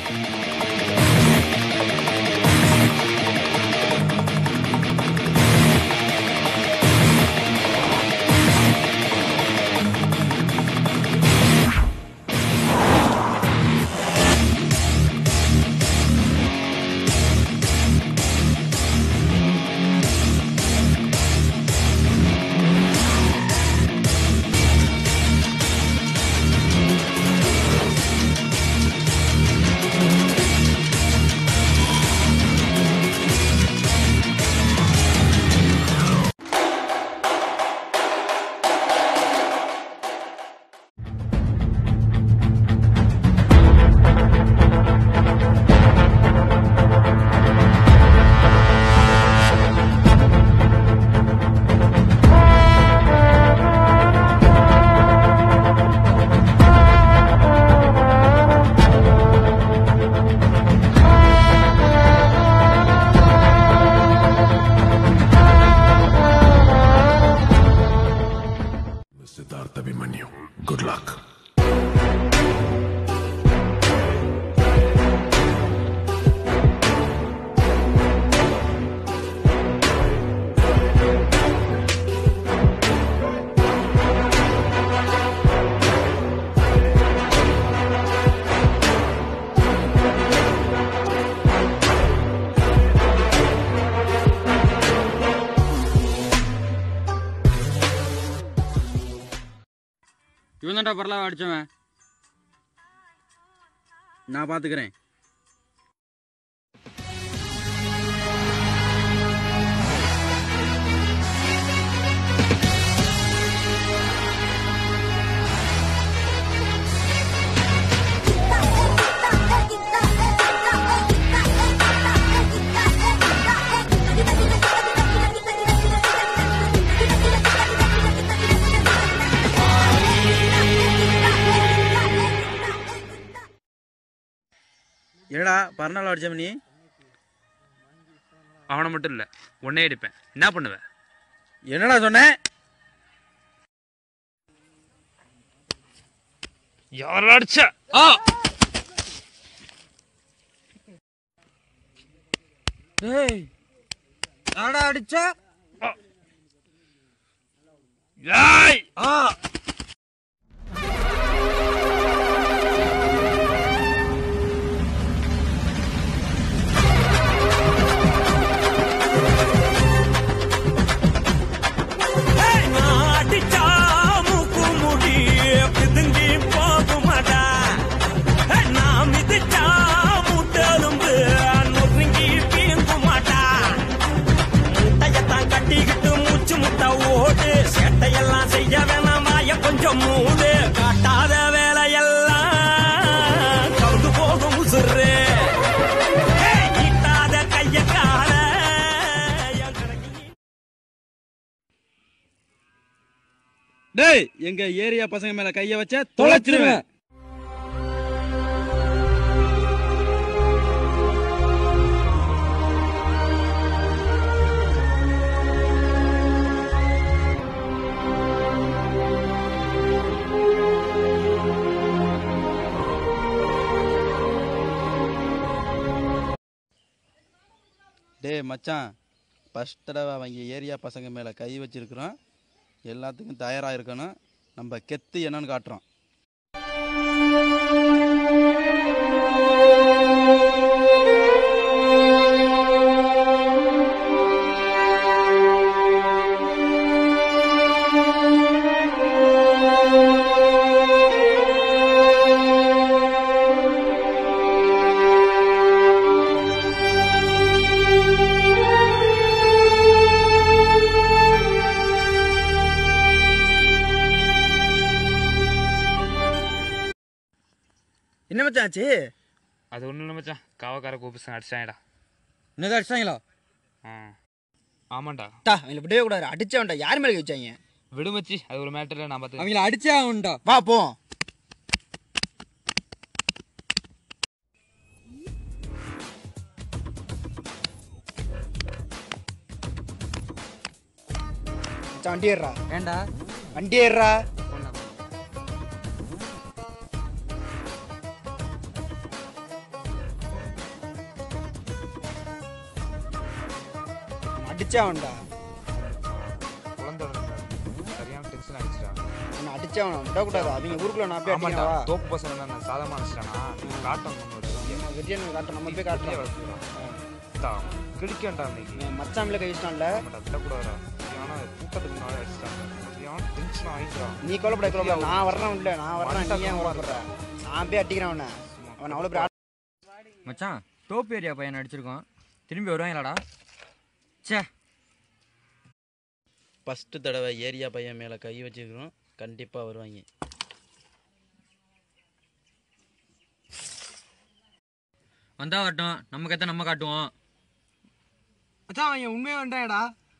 Siddharth Abhimanyu. Good luck. இவன் தான்டா பரலா அடிச்சவன் நான் பாத்துக்கிறேன் என்னடா பரநாள் அடிச்சவன் நீ அவனை மட்டும் இல்லை உன்னே அடிப்பேன் என்ன பண்ணுவ என்னடா சொன்ன யாரா அடிச்ச ஆ ஏய் யாரடா அடிச்சா ஏய் ஆ அடிச்சா மூக்கு முடி பிதுங்கி போகுமாடா நான் மிதிச்சா முட்டெலும்பு நொறுங்கி பீங்குமாட்டா முட்டையத்தான் கட்டிக்கிட்டு மூச்சு முட்டை ஓடு சேட்டையெல்லாம் செய்ய வேணாம் மாய கொஞ்சம் மூடு காட்டாத வேலையெல்லாம் கவுந்து போகும் உசுறு ஏய், நீட்டாத கைய கால என் கணக்கு டேய் எங்க ஏரியா பசங்க மேல கைய வச்ச தொலைச்சிருவேன் டேய் மச்சான் ஃபஸ்ட் தடவை அவங்க ஏரியா பசங்க மேலே கை வச்சிருக்கிறோம் எல்லாத்துக்கும் தயாராக இருக்கணும் நம்ம கெத்து என்னன்னு காட்டுறோம் என்ன மச்சான் ஆச்சு அது ஒன்றும் இல்லை மச்சான் காவக்கார கூப்பிட்டு அடிச்சாங்கடா என்னதான் அடிச்சாங்களா ஆ ஆமாண்டா டா அவங்கள விடவே கூடாது அடிச்சவன்டா யார் மேல கை வச்சாங்க விடு மச்சி அது ஒரு மேட்டரில் நான் பார்த்து அவங்கள அடிச்சே ஆகும்டா வா போ மச்சான், வண்டி ஏறுறா ஏண்டா வண்டி ஏறுறா அடிச்சவன்டா குழந்தை சரியான டென்ஷன் ஆயிடுச்சுடா உன்னை அடிச்சவன் விடக்கூடாது அவங்க ஊருக்குள்ள நான் போய் ஆமாண்டா அடிக்கவா தோப்பு பசங்க நான் சாதமாக அடிச்சிட்டானா காட்டம் வெட்டியான காட்டும் நம்ம போய் காட்டுறோம் கிழிக்கண்டா இன்னைக்கு என் மச்சான்ல கை வச்சிட்டான்ல ஆமாண்டா விடக்கூடாதா சரியான கூட்டத்துக்கு நாளே அடிச்சிட்டாங்க சரியான டென்ஷன் ஆகிடுறா நீ கொல்லப்பட கொல்லப்பட நான் வர்றேன் இல்ல நான் வர்றேன் நீ ஏன் கொல்லப்படுற நான் போய் அடிக்கிறேன் அவனை அவன் அவ்வளோ பெரிய ஆள். மச்சான் டோப் ஏரியா பையன் அடிச்சிருக்கோம் திரும்பி வருவாங்களாடா ச்சே ஃபஸ்ட்டு தடவை ஏரியா பையன் மேலே கை வச்சிருக்கிறோம் கண்டிப்பாக வருவாங்க வந்தா வரட்டும் நம்ம கத்த நம்ம காட்டுவோம் மச்சான் அவன் உண்மையாக வந்துட்டான்டா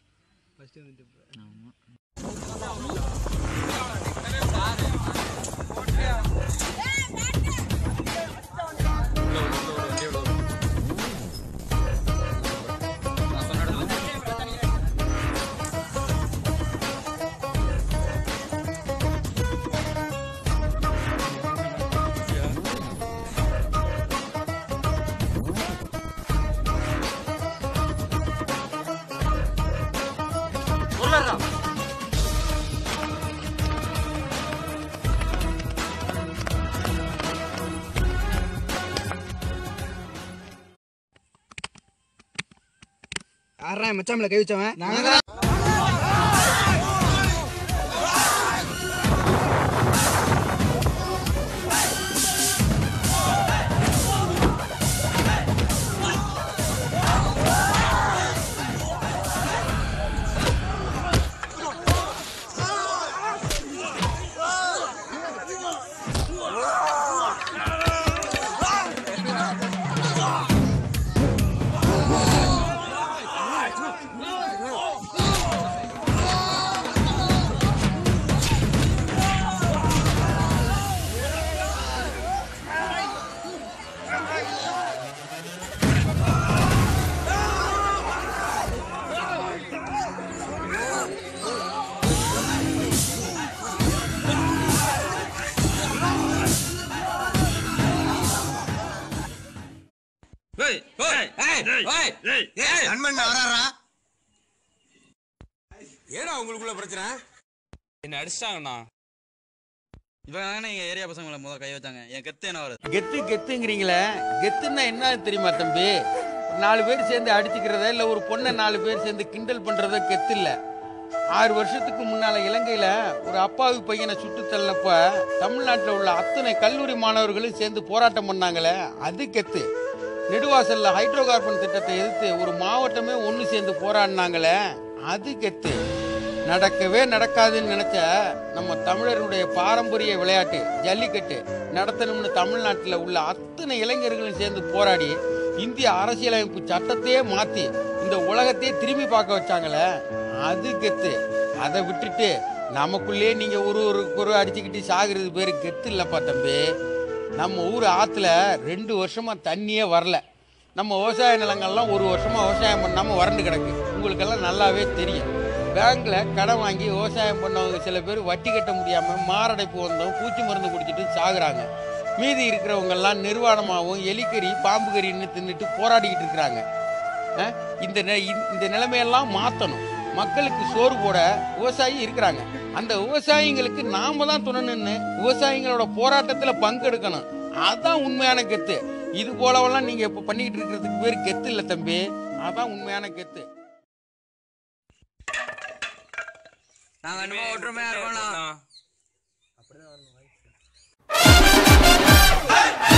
யாரா என் மச்சான் மேல கை வச்சவன் என்ன அடிச்சிட்டாங்கண்ணா இவன் தானே எங்கள் ஏரியா பசங்க மேலே முதல் கை வச்சாங்க என் கெத்து என்ன வருது கெத்து கெத்துங்கிறீங்களே கெத்துன்னா என்ன தெரியுமா தம்பி ஒரு நாலு பேர் சேர்ந்து அடிச்சுக்கிறத இல்லை ஒரு பொண்ணை நாலு பேர் சேர்ந்து கிண்டல் பண்ணுறத கெத்து இல்லை ஆறு வருஷத்துக்கு முன்னால் இலங்கையில் ஒரு அப்பாவி பையனை சுட்டு தள்ளப்ப தமிழ்நாட்டில் உள்ள அத்தனை கல்லூரி மாணவர்களும் சேர்ந்து போராட்டம் பண்ணாங்களே அது கெத்து நெடுவாசல்ல ஹைட்ரோ கார்பன் திட்டத்தை எதிர்த்து ஒரு மாவட்டமே ஒன்று சேர்ந்து போராடினாங்களே அது கெத்து நடக்கவே நடக்காதுன்னு நினைச்ச நம்ம தமிழர்களுடைய பாரம்பரிய விளையாட்டு ஜல்லிக்கட்டு நடத்தணும்னு தமிழ்நாட்டில் உள்ள அத்தனை இளைஞர்களும் சேர்ந்து போராடி இந்திய அரசியலமைப்பு சட்டத்தையே மாத்தி இந்த உலகத்தையே திரும்பி பார்க்க வச்சாங்களே அது கெத்து அதை விட்டுட்டு நமக்குள்ளே நீங்க ஒரு ஒருக்கு ஒரு அடிச்சுக்கிட்டு சாகுறது பேரு கெத்து இல்லப்பா தம்பி நம்ம ஊர் ஆத்துல ரெண்டு வருஷமா தண்ணியே வரல நம்ம விவசாய நிலங்கள்லாம் ஒரு வருஷமா விவசாயம் பண்ணாம வறண்டு கிடக்கு உங்களுக்கெல்லாம் நல்லாவே தெரியும் பேங்க்ல கடன் வாங்கி விவசாயம் பண்ணவங்க சில பேர் வட்டி கட்ட முடியாம மாரடைப்பு வந்தோம் பூச்சி மருந்து குடிச்சிட்டு சாகுறாங்க மீதி இருக்கிறவங்க எல்லாம் நிர்வாணமாகவும் எலிக்கறி பாம்பு கறின்னு தின்னுட்டு போராடிக்கிட்டு இருக்கிறாங்க அஹ், இந்த நெ- இந்த- இந்த நிலைமையெல்லாம் மாற்றணும் மக்களுக்கு சோறு போட விவசாயி இருக்கிறாங்க அந்த விவசாயிங்களுக்கு நாம தான் துணை நின்று விவசாயிகளோட போராட்டத்துல பங்கெடுக்கணும் அதான் உண்மையான கெத்து இது போலவெல்லாம் நீங்க இப்ப பண்ணிக்கிட்டு இருக்கிறதுக்கு பேர் கெத்து இல்ல தம்பி அதான் உண்மையான கெத்து நாங்க என்னமோ ஒற்றுமையா இருக்கோம்னா